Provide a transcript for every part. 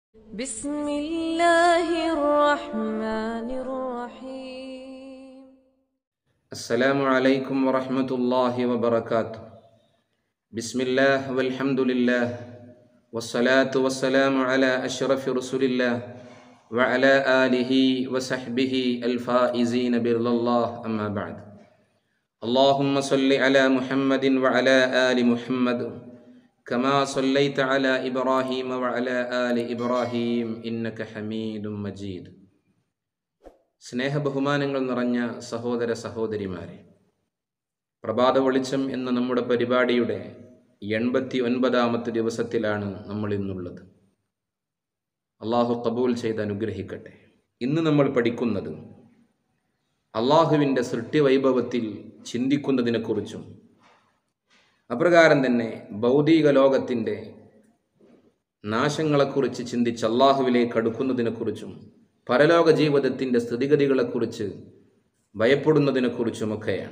بسم الله الرحمن الرحيم السلام عليكم ورحمة الله وبركاته بسم الله والحمد لله والصلاة والسلام على أشرف رسول الله وعلى آله وصحبه الفائزين برضا الله أما بعد اللهم صل على محمد وعلى آل محمد كما صليت على إبراهيم وعلى آل إبراهيم إنك حميد مجيد സ്നേഹബഹുമാനങ്ങൾ നിറഞ്ഞ സഹോദര സഹോദരിമാരെ പ്രഭാത വെളിച്ചം എന്ന നമ്മുടെ പരിപാടിയുടെ എൺപത്തി ഒൻപതാമത്തെ ദിവസത്തിലാണ് നമ്മൾ ഇന്നുള്ളത് അള്ളാഹു കബൂൽ ചെയ്ത് അനുഗ്രഹിക്കട്ടെ ഇന്ന് നമ്മൾ പഠിക്കുന്നത് അള്ളാഹുവിൻ്റെ സൃഷ്ടിവൈഭവത്തിൽ ചിന്തിക്കുന്നതിനെക്കുറിച്ചും അപ്രകാരം തന്നെ ഭൗതിക ലോകത്തിൻ്റെ നാശങ്ങളെക്കുറിച്ച് ചിന്തിച്ച് അള്ളാഹുവിലേക്ക് അടുക്കുന്നതിനെക്കുറിച്ചും പരലോക ജീവിതത്തിൻ്റെ സ്ഥിതിഗതികളെക്കുറിച്ച് ഭയപ്പെടുന്നതിനെക്കുറിച്ചുമൊക്കെയാണ്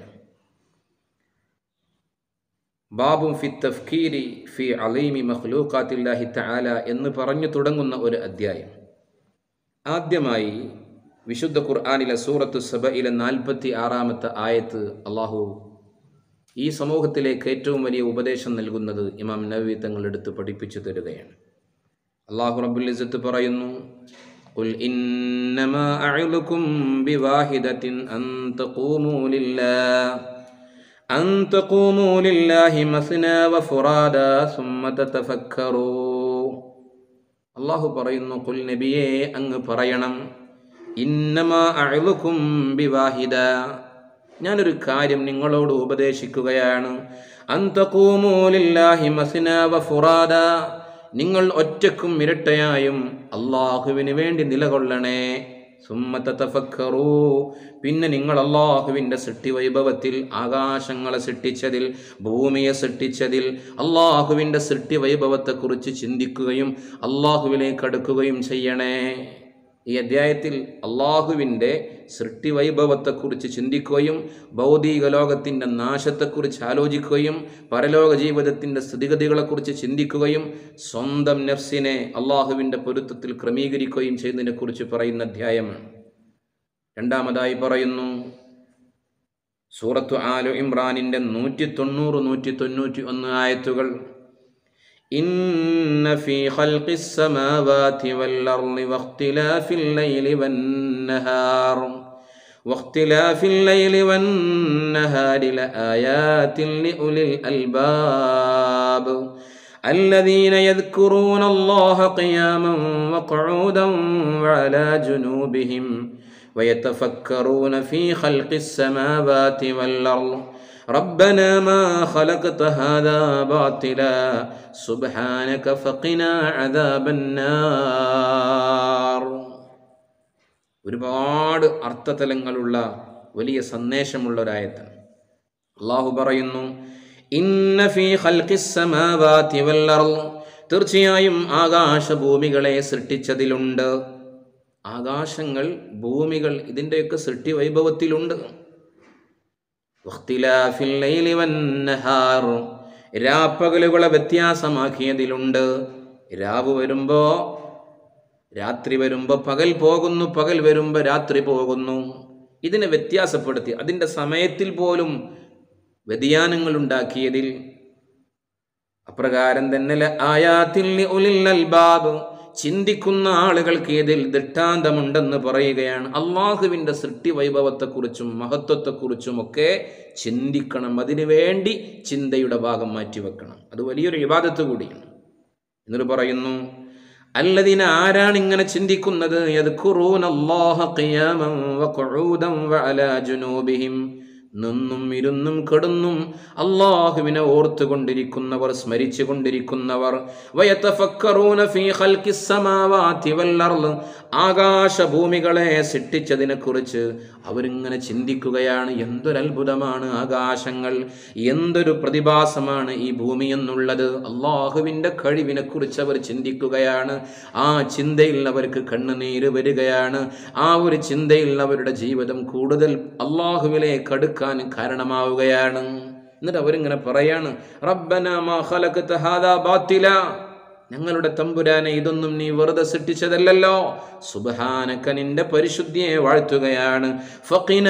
ബാബും ഫി തഫ്കീരി ഫി അലീമി മഖ്ലൂഖാത്തില്ലാഹി തആല എന്ന് പറഞ്ഞു തുടങ്ങുന്ന ഒരു അധ്യായം ആദ്യമായി വിശുദ്ധ ഖുർആാനിലെ സൂറത്തു സബയിലെ നാൽപ്പത്തി ആറാമത്തെ ആയത്ത് അള്ളാഹു ഈ സമൂഹത്തിലേക്ക് ഏറ്റവും വലിയ ഉപദേശം നൽകുന്നത് ഇമാം നബി തങ്ങൾ എടുത്ത് പഠിപ്പിച്ചു തരികയാണ് അള്ളാഹു റബ്ബുൽ ഇസ്സത്ത് പറയുന്നു قل إنما أعظكم بواحدة أن تقوموا لله أن تقوموا لله مثنى وفرادا ثم تتفكروا അള്ളാഹു പറയുന്നു കുൽ നബിയെ അങ്ങ് പറയണം ഇന്നമ അഴുകും ബിവാഹിദ ഞാനൊരു കാര്യം നിങ്ങളോട് ഉപദേശിക്കുകയാണ് അന്തകൂമൂലില്ലാഹി മസിന വ ഫുറാദ നിങ്ങൾ ഒറ്റക്കും ഇരട്ടയായും അള്ളാഹുവിന് വേണ്ടി നിലകൊള്ളണേ സുമ്മത്ത തഫക്കറൂ പിന്നെ നിങ്ങൾ അള്ളാഹുവിൻ്റെ സൃഷ്ടി വൈഭവത്തിൽ ആകാശങ്ങളെ സൃഷ്ടിച്ചതിൽ ഭൂമിയെ സൃഷ്ടിച്ചതിൽ അള്ളാഹുവിൻ്റെ സൃഷ്ടി വൈഭവത്തെക്കുറിച്ച് ചിന്തിക്കുകയും അള്ളാഹുവിലേക്ക് അടുക്കുകയും ചെയ്യണേ ഈ അധ്യായത്തിൽ അള്ളാഹുവിൻ്റെ സൃഷ്ടി വൈഭവത്തെക്കുറിച്ച് ചിന്തിക്കുകയും ഭൗതിക ലോകത്തിൻ്റെ നാശത്തെക്കുറിച്ച് ആലോചിക്കുകയും പരലോക ജീവിതത്തിൻ്റെ സ്ഥിതിഗതികളെക്കുറിച്ച് ചിന്തിക്കുകയും സ്വന്തം നഫ്സിനെ അള്ളാഹുവിൻ്റെ പൊരുത്തത്തിൽ ക്രമീകരിക്കുകയും ചെയ്യുന്നതിനെക്കുറിച്ച് പറയുന്ന അധ്യായമാണ് രണ്ടാമതായി പറയുന്നു സൂറത്തു ആലു ഇമ്രാനിൻ്റെ നൂറ്റി തൊണ്ണൂറ് നൂറ്റി തൊണ്ണൂറ്റി ഒന്ന് ആയത്തുകൾ إن في خلق السماوات والأرض واختلاف الليل والنهار واختلاف الليل والنهار لآيات لأولي الألباب الذين يذكرون الله قياما وقعودا وعلى جنوبهم ويتفكرون في خلق السماوات والأرض ربنا ما خلقت هذا باطلا سبحانك فقنا عذاب النار ഒരുപാട് അർത്ഥതലങ്ങളുള്ള വലിയ സന്ദേശമുള്ള ഒരായത്താണ് അള്ളാഹു പറയുന്നു ഇന്ന ഫീ ഖൽഖിസ് സമാവാതി വൽ അർള് തീർച്ചയായും ആകാശഭൂമികളെ സൃഷ്ടിച്ചതിലുണ്ട് ആകാശങ്ങൾ ഭൂമികൾ ഇതിൻ്റെയൊക്കെ സൃഷ്ടി വൈഭവത്തിലുണ്ട് രാപ്പകലുകളെ വ്യത്യാസമാക്കിയതിലുണ്ട് രാവ് വരുമ്പോ രാത്രി വരുമ്പോ പകൽ പോകുന്നു പകൽ വരുമ്പോ രാത്രി പോകുന്നു ഇതിനെ വ്യത്യാസപ്പെടുത്തി അതിൻ്റെ സമയത്തിൽ പോലും വ്യതിയാനങ്ങൾ ഉണ്ടാക്കിയതിൽ അപ്രകാരം തന്നെ ആയാത്തിൽ ഉലിൽ ചിന്തിക്കുന്ന ആളുകൾക്ക് ഇതിൽ ദൃഷ്ടാന്തമുണ്ടെന്ന് പറയുകയാണ് അള്ളാഹുവിൻ്റെ സൃഷ്ടി വൈഭവത്തെക്കുറിച്ചും മഹത്വത്തെക്കുറിച്ചും ഒക്കെ ചിന്തിക്കണം അതിനു വേണ്ടി ചിന്തയുടെ ഭാഗം മാറ്റിവെക്കണം അത് വലിയൊരു വിവാദത്ത് കൂടിയാണ് എന്നിട്ട് പറയുന്നു അല്ലതിന് ആരാണ് ഇങ്ങനെ ചിന്തിക്കുന്നത് നിന്നും ഇരുന്നും കെടുന്നും അള്ളാഹുവിനെ ഓർത്തുകൊണ്ടിരിക്കുന്നവർ സ്മരിച്ചു കൊണ്ടിരിക്കുന്നവർ ആകാശഭൂമികളെ സൃഷ്ടിച്ചതിനെ കുറിച്ച് അവരിങ്ങനെ ചിന്തിക്കുകയാണ് എന്തൊരത്ഭുതമാണ് ആകാശങ്ങൾ എന്തൊരു പ്രതിഭാസമാണ് ഈ ഭൂമി എന്നുള്ളത് അള്ളാഹുവിൻ്റെ കഴിവിനെ കുറിച്ച് അവർ ചിന്തിക്കുകയാണ് ആ ചിന്തയിൽ അവർക്ക് കണ്ണുനീര് വരികയാണ് ആ ഒരു ചിന്തയിൽ അവരുടെ ജീവിതം കൂടുതൽ അള്ളാഹുവിലേക്ക് അടുക്കാൻ കാരണമാവുകയാണ് എന്നിട്ട് അവരിങ്ങനെ പറയാണ് റബ്ബന മാ ഖലഖത ഹാദാ ബാത്തില ഞങ്ങളുടെ തമ്പുരാനെ ഇതൊന്നും നീ വെറുതെ സൃഷ്ടിച്ചതല്ലല്ലോ സുബഹാനക്ക നിന്റെ പരിശുദ്ധിയെ വാഴ്ത്തുകയാണ് ഫഖിന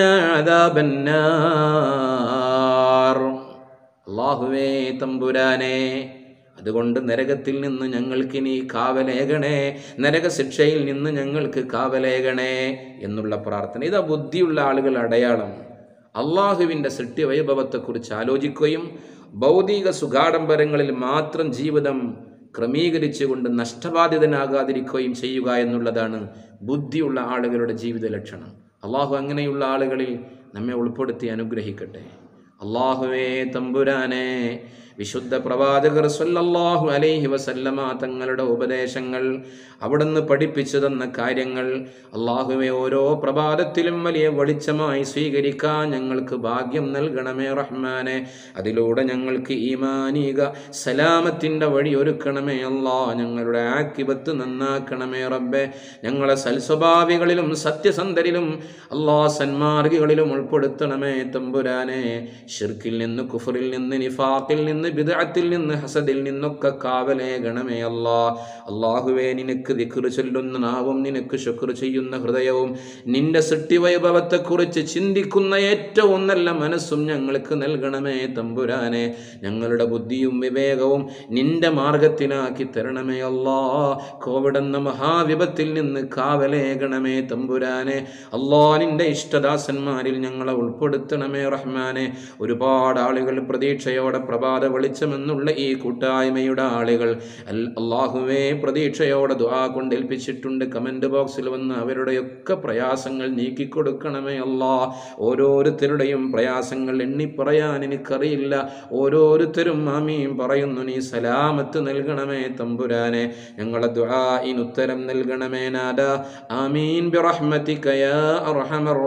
അദാബന്നാർ. അല്ലാഹുവേ തമ്പുരാനെ അതുകൊണ്ട് നരകത്തിൽ നിന്ന് ഞങ്ങൾക്ക് ഇനി കാവലേകണേ നരകശിക്ഷയിൽ നിന്ന് ഞങ്ങൾക്ക് കാവലേകണേ എന്നുള്ള പ്രാർത്ഥന ഇതാ ബുദ്ധിയുള്ള ആളുകൾ അടയാളം അള്ളാഹുവിൻ്റെ സൃഷ്ടി വൈഭവത്തെക്കുറിച്ച് ആലോചിക്കുകയും ഭൗതിക സുഖാഡംബരങ്ങളിൽ മാത്രം ജീവിതം ക്രമീകരിച്ചുകൊണ്ട് നഷ്ടബാധിതനാകാതിരിക്കുകയും ചെയ്യുക എന്നുള്ളതാണ് ബുദ്ധിയുള്ള ആളുകളുടെ ജീവിത ലക്ഷണം അള്ളാഹു അങ്ങനെയുള്ള ആളുകളിൽ നമ്മെ ഉൾപ്പെടുത്തി അനുഗ്രഹിക്കട്ടെ അള്ളാഹുവേ തമ്പുരാനെ വിശുദ്ധ പ്രവാചകർ സല്ലല്ലാഹു അലൈഹി വസല്ലമ തങ്ങളുടെ ഉപദേശങ്ങൾ അവിടുന്ന് പഠിപ്പിച്ചു തന്ന കാര്യങ്ങൾ അള്ളാഹുവെ ഓരോ പ്രഭാതത്തിലും വലിയ വെളിച്ചമായി സ്വീകരിക്കാൻ ഞങ്ങൾക്ക് ഭാഗ്യം നൽകണമേ റഹ്മാനെ അതിലൂടെ ഞങ്ങൾക്ക് ഈമാനീക സലാമത്തിൻ്റെ വഴി ഒരുക്കണമേ അല്ലാ ഞങ്ങളുടെ ആക്കിബത്ത് നന്നാക്കണമേ റബ്ബെ ഞങ്ങളെ സൽസ്വഭാവികളിലും സത്യസന്ധരിലും അല്ലാ സന്മാർഗികളിലും ഉൾപ്പെടുത്തണമേ തമ്പുരാനെ ഷിർക്കിൽ നിന്ന് കുഫറിൽ നിന്ന് നിഫാഖിൽ നിന്ന് ബിദഅത്തിൽ നിന്ന് ഹസദിൽ നിന്നൊക്കെ കാവലേകണമേ അല്ലാ അള്ളാഹുവേ നിനക്ക് ദിക്റ് ചൊല്ലുന്ന നാവും നിനക്ക് ശുക്ർ ചെയ്യുന്ന ഹൃദയവും നിന്റെ സൃഷ്ടിവൈഭവത്തെക്കുറിച്ച് ചിന്തിക്കുന്ന ഏറ്റവും നല്ല മനസ്സും ഞങ്ങൾക്ക് നൽകണമേ തമ്പുരാനെ ഞങ്ങളുടെ ബുദ്ധിയും വിവേകവും നിന്റെ മാർഗത്തിനാക്കി തരണമേ അല്ലാ കോവിഡ് എന്ന മഹാവിപത്തിൽ നിന്ന് കാവലേകണമേ തമ്പുരാനെ അല്ലാ നിന്റെ ഇഷ്ടദാസന്മാരിൽ ഞങ്ങളെ ഉൾപ്പെടുത്തണമേ റഹ്മാനെ ഒരുപാട് ആളുകൾ പ്രതീക്ഷയോടെ പ്രഭാത വെളിച്ചമെന്നുള്ള ഈ കൂട്ടായ്മയുടെ ആളുകൾ അൽ- അള്ളാഹുവേ പ്രതീക്ഷയോടെ ദുആ കൊണ്ട് ഏൽപ്പിച്ചിട്ടുണ്ട് കമന്റ് ബോക്സിൽ വന്ന് അവരുടെയൊക്കെ പ്രയാസങ്ങൾ നീക്കിക്കൊടുക്കണമേ അല്ലാ ഓരോരുത്തരുടെയും പ്രയാസങ്ങൾ എണ്ണിപ്പറയാൻ എനിക്കറിയില്ല ഓരോരുത്തരും ആമീൻ പറയുന്നു നീ സലാമത്ത് നൽകണമേ തമ്പുരാനെ ഞങ്ങളെ ദുആഇന് ഉത്തരം നൽകണമേ നാദ ആമീൻ ബിറഹ്മതിക യാ അർഹമർ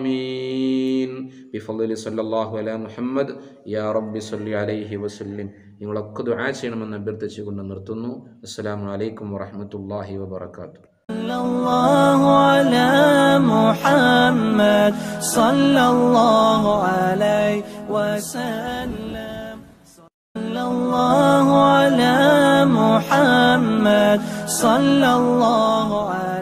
റാഹിമീൻ ബിഫضل സല്ലല്ലാഹു അലാ മുഹമ്മദ് യാ റബ്ബി സല്ലി അലൈഹി വസല്ലം നിങ്ങളൊക്കെ ദുആ ചെയ്യണമെന്ന് അഭ്യർത്ഥിച്ചുകൊണ്ട് നിർത്തുന്നു അസ്സലാമു അലൈക്കും വറഹ്മത്തുള്ളാഹി വബറകാതുഹു صلى الله على محمد صلى الله عليه وسلم صلى الله على محمد صلى الله عليه